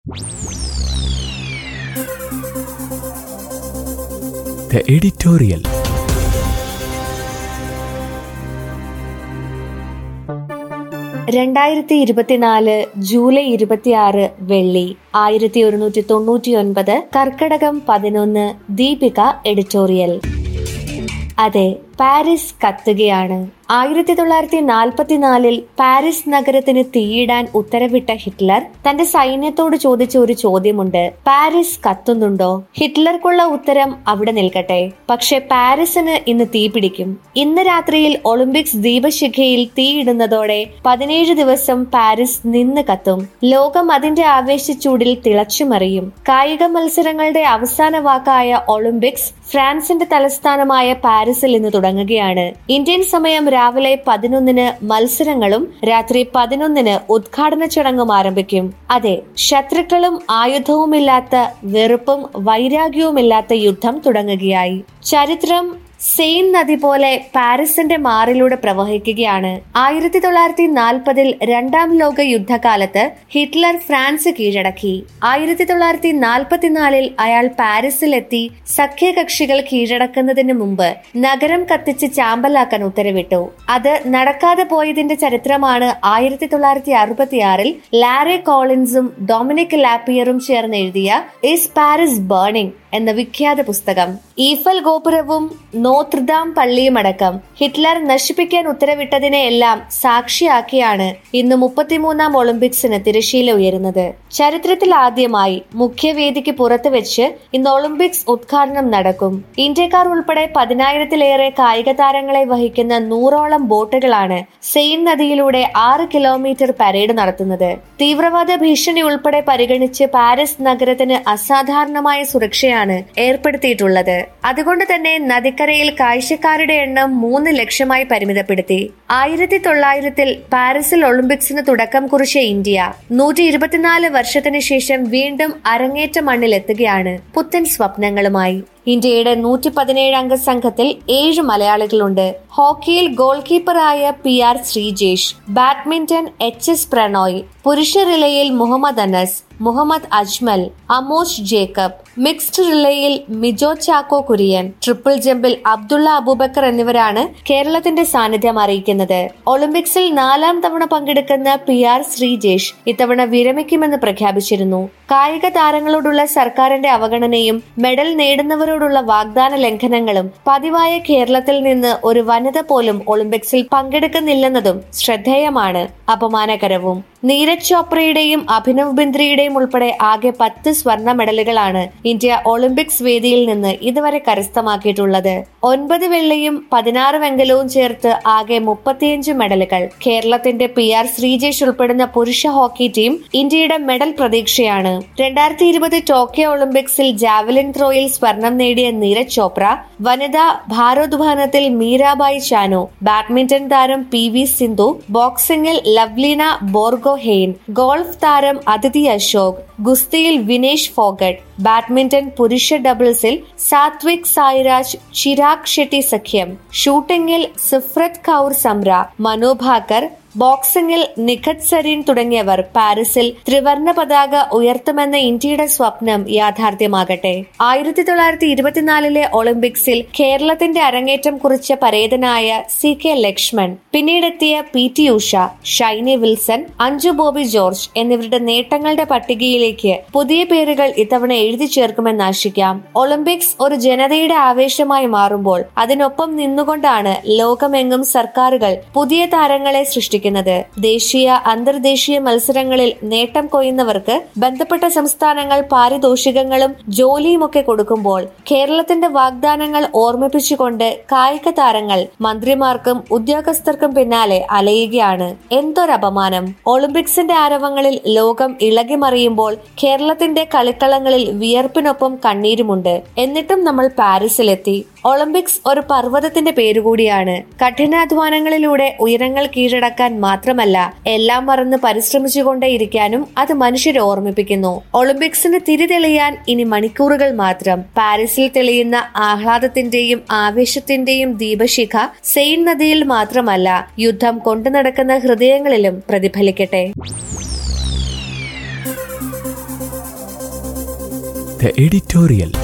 The editorial. രണ്ടായിരത്തി ഇരുപത്തിനാല് July ഇരുപത്തിയാറ് വെള്ളി ആയിരത്തി ഒരുന്നൂറ്റി തൊണ്ണൂറ്റി ഒൻപത് കർക്കടകം പതിനൊന്ന് ദീപിക എഡിറ്റോറിയൽ അതെ പാരീസ് കത്തുകയാണ് ആയിരത്തി തൊള്ളായിരത്തി നാൽപ്പത്തിനാലിൽ പാരീസ് നഗരത്തിന് തീയിടാൻ ഉത്തരവിട്ട ഹിറ്റ്ലർ തന്റെ സൈന്യത്തോട് ചോദിച്ച ഒരു ചോദ്യമുണ്ട് പാരീസ് കത്തുന്നുണ്ടോ ഹിറ്റ്ലർക്കുള്ള ഉത്തരം അവിടെ നിൽക്കട്ടെ പക്ഷെ പാരീസിന് ഇന്ന് തീ പിടിക്കും ഇന്ന് രാത്രിയിൽ ഒളിമ്പിക്സ് ദീപശിഖയിൽ തീയിടുന്നതോടെ പതിനേഴ് ദിവസം പാരീസ് നിന്ന് കത്തും ലോകം അതിന്റെ ആവേശച്ചൂടിൽ തിളച്ചുമറിയും കായിക മത്സരങ്ങളുടെ അവസാന വാക്കായ ഒളിമ്പിക്സ് ഫ്രാൻസിന്റെ തലസ്ഥാനമായ പാരീസിൽ ഇന്ന് തുടങ്ങുകയാണ് ഇന്ത്യൻ സമയം രാവിലെ പതിനൊന്നിന് മത്സരങ്ങളും രാത്രി പതിനൊന്നിന് ഉദ്ഘാടന ചടങ്ങും ആരംഭിക്കും അതെ ശത്രുക്കളും ആയുധവുമില്ലാത്ത വെറുപ്പും വൈരാഗ്യവുമില്ലാത്ത യുദ്ധം തുടങ്ങുകയായി ചരിത്രം സെയിൻ നദി പോലെ പാരീസിന്റെ മാറിലൂടെ പ്രവഹിക്കുകയാണ് ആയിരത്തി തൊള്ളായിരത്തി നാൽപ്പതിൽ രണ്ടാം ലോക യുദ്ധകാലത്ത് ഹിറ്റ്ലർ ഫ്രാൻസ് കീഴടക്കി ആയിരത്തി തൊള്ളായിരത്തി നാൽപ്പത്തിനാലിൽ അയാൾ പാരീസിലെത്തി സഖ്യകക്ഷികൾ കീഴടക്കുന്നതിന് മുമ്പ് നഗരം കത്തിച്ച് ചാമ്പലാക്കാൻ ഉത്തരവിട്ടു അത് നടക്കാതെ പോയതിന്റെ ചരിത്രമാണ് ആയിരത്തി തൊള്ളായിരത്തി അറുപത്തിയാറിൽ ലാരെ കോളിൻസും ഡൊമിനിക് ലാപ്പിയറും ചേർന്ന് എഴുതിയ ഇസ് പാരീസ് ബേണിംഗ് എന്ന വിഖ്യാത പുസ്തകം ഈഫൽ ഗോപുരവും നോത്രദാം പള്ളിയും അടക്കം ഹിറ്റ്ലർ നശിപ്പിക്കാൻ ഉത്തരവിട്ടതിനെ എല്ലാം സാക്ഷിയാക്കിയാണ് ഇന്ന് മുപ്പത്തിമൂന്നാം ഒളിമ്പിക്സിന് തിരശീല ഉയരുന്നത് ചരിത്രത്തിൽ ആദ്യമായി മുഖ്യവേദിക്ക് പുറത്ത് വെച്ച് ഇന്ന് ഒളിമ്പിക്സ് ഉദ്ഘാടനം നടക്കും ഇന്ത്യക്കാർ ഉൾപ്പെടെ പതിനായിരത്തിലേറെ കായിക താരങ്ങളെ വഹിക്കുന്ന നൂറോളം ബോട്ടുകളാണ് സെയിൻ നദിയിലൂടെ ആറ് കിലോമീറ്റർ പരേഡ് നടത്തുന്നത് തീവ്രവാദ ഭീഷണി ഉൾപ്പെടെ പരിഗണിച്ച് പാരീസ് നഗരത്തിന് അസാധാരണമായ സുരക്ഷയാണ് ഏർപ്പെടുത്തിയിട്ടുള്ളത് അതുകൊണ്ട് തന്നെ നദിക്കരയിൽ കാഴ്ചക്കാരുടെ എണ്ണം മൂന്ന് ലക്ഷമായി പരിമിതപ്പെടുത്തി ആയിരത്തി തൊള്ളായിരത്തിൽ പാരീസിൽ ഒളിമ്പിക്സിന് തുടക്കം കുറിച്ച ഇന്ത്യ നൂറ്റി ഇരുപത്തിനാല് വർഷത്തിന് ശേഷം വീണ്ടും അരങ്ങേറ്റ മണ്ണിലെത്തുകയാണ് പുത്തൻ സ്വപ്നങ്ങളുമായി ഇന്ത്യയുടെ നൂറ്റി പതിനേഴ് അംഗ സംഘത്തിൽ ഏഴ് മലയാളികളുണ്ട് ഹോക്കിയിൽ ഗോൾ കീപ്പറായ P R Sreejesh badminton H S Prannoy പുരുഷ റിലേയിൽ മുഹമ്മദ് അനസ് മുഹമ്മദ് അജ്മൽ അമോഷ് ജേക്കബ് മിക്സ്ഡ് റിലേയിൽ മിജോ ചാക്കോ കുര്യൻ ട്രിപ്പിൾ ജമ്പിൽ അബ്ദുള്ള അബൂബക്കർ എന്നിവരാണ് കേരളത്തിന്റെ സാന്നിധ്യം അറിയിക്കുന്നത് ഒളിമ്പിക്സിൽ നാലാം തവണ പങ്കെടുക്കുന്ന പി ആർ ശ്രീജേഷ് ഇത്തവണ വിരമിക്കുമെന്ന് പ്രഖ്യാപിച്ചിരുന്നു കായിക താരങ്ങളോടുള്ള സർക്കാരിന്റെ അവഗണനയും മെഡൽ നേടുന്നവരോടുള്ള വാഗ്ദാന ലംഘനങ്ങളും പതിവായ കേരളത്തിൽ നിന്ന് ഒരു വനിത പോലും ഒളിമ്പിക്സിൽ പങ്കെടുക്കുന്നില്ലെന്നതും ശ്രദ്ധേയമാണ് അപമാനകരവും നീരജ് ചോപ്രയുടെയും അഭിനവ് ബിന്ദ്രയുടെയും ഉൾപ്പെടെ ആകെ പത്ത് സ്വർണ്ണ മെഡലുകളാണ് ഇന്ത്യ ഒളിമ്പിക്സ് വേദിയിൽ നിന്ന് ഇതുവരെ കരസ്ഥമാക്കിയിട്ടുള്ളത് ഒൻപത് വെള്ളിയും പതിനാറ് വെങ്കലവും ചേർത്ത് ആകെ മുപ്പത്തിയഞ്ച് മെഡലുകൾ കേരളത്തിന്റെ പി ആർ ശ്രീജേഷ് ഉൾപ്പെടുന്ന പുരുഷ ഹോക്കി ടീം ഇന്ത്യയുടെ മെഡൽ പ്രതീക്ഷയാണ് രണ്ടായിരത്തി ഇരുപത് ടോക്കിയോ ഒളിമ്പിക്സിൽ ജാവലിൻ ത്രോയിൽ സ്വർണം നേടിയ നീരജ് ചോപ്ര വനിതാ ഭാരോദ്വഹനത്തിൽ മീരാബായി ചാനു ബാഡ്മിന്റൺ താരം പി വി സിന്ധു ബോക്സിംഗിൽ ലവ്ലീന ബോർഗോ ഹെയ്ൻ ഗോൾഫ് താരം അതിഥി അശോക് ഗുസ്തിയിൽ വിനേഷ് ഫോഗട്ട് ബാഡ്മിന്റൺ പുരുഷ ഡബിൾസിൽ സാത്വിക് സായിരാജ് ചിരാഗ് ഷെട്ടി സഖ്യം ഷൂട്ടിംഗിൽ സിഫ്രത് കൌർ സംര മനു ഭാക്കർ ബോക്സിംഗിൽ നിഖത് സരീൻ തുടങ്ങിയവർ പാരീസിൽ ത്രിവർണ പതാക ഉയർത്തുമെന്ന ഇന്ത്യയുടെ സ്വപ്നം യാഥാർത്ഥ്യമാകട്ടെ ആയിരത്തി തൊള്ളായിരത്തി ഇരുപത്തിനാലിലെ ഒളിമ്പിക്സിൽ കേരളത്തിന്റെ അരങ്ങേറ്റം കുറിച്ച പരേതനായ സി കെ ലക്ഷ്മൺ പിന്നീടെത്തിയ പി ടി ഉഷ ഷൈനി വിൽസൺ അഞ്ജു ബോബി ജോർജ് എന്നിവരുടെ നേട്ടങ്ങളുടെ പട്ടികയിലേക്ക് പുതിയ പേരുകൾ ഇത്തവണ എഴുതി ചേർക്കുമെന്ന് ആശിക്കാം ഒളിമ്പിക്സ് ഒരു ജനതയുടെ ആവേശമായി മാറുമ്പോൾ അതിനൊപ്പം നിന്നുകൊണ്ടാണ് ലോകമെങ്ങും സർക്കാരുകൾ പുതിയ താരങ്ങളെ സൃഷ്ടിക്കുന്നത് ദേശീയ അന്തർദേശീയ മത്സരങ്ങളിൽ നേട്ടം കൊയ്യുന്നവർക്ക് ബന്ധപ്പെട്ട സംസ്ഥാനങ്ങൾ പാരിതോഷികങ്ങളും ജോലിയുമൊക്കെ കൊടുക്കുമ്പോൾ കേരളത്തിന്റെ വാഗ്ദാനങ്ങൾ ഓർമ്മിപ്പിച്ചുകൊണ്ട് കായിക താരങ്ങൾ മന്ത്രിമാർക്കും ഉദ്യോഗസ്ഥർക്കും പിന്നാലെ അലയുകയാണ് എന്തൊരപമാനം ഒളിമ്പിക്സിന്റെ ആരവങ്ങളിൽ ലോകം ഇളകിമറിയുമ്പോൾ കേരളത്തിന്റെ കളിക്കളങ്ങളിൽ വിയർപ്പിനൊപ്പം കണ്ണീരുമുണ്ട് എന്നിട്ടും നമ്മൾ പാരീസിലെത്തി ഒളിമ്പിക്സ് ഒരു പർവ്വതത്തിന്റെ പേരുകൂടിയാണ് കഠിനാധ്വാനങ്ങളിലൂടെ ഉയരങ്ങൾ കീഴടക്കാൻ മാത്രമല്ല എല്ലാം മറന്ന് പരിശ്രമിച്ചുകൊണ്ടേയിരിക്കാനും അത് മനുഷ്യരെ ഓർമ്മിപ്പിക്കുന്നു ഒളിമ്പിക്സിന് തിരി തെളിയാൻ ഇനി മണിക്കൂറുകൾ മാത്രം പാരീസിൽ തെളിയുന്ന ആഹ്ലാദത്തിന്റെയും ആവേശത്തിന്റെയും ദീപശിഖ സെയിൻ നദിയിൽ മാത്രമല്ല യുദ്ധം കൊണ്ടു നടക്കുന്ന ഹൃദയങ്ങളിലും പ്രതിഫലിക്കട്ടെ The editorial.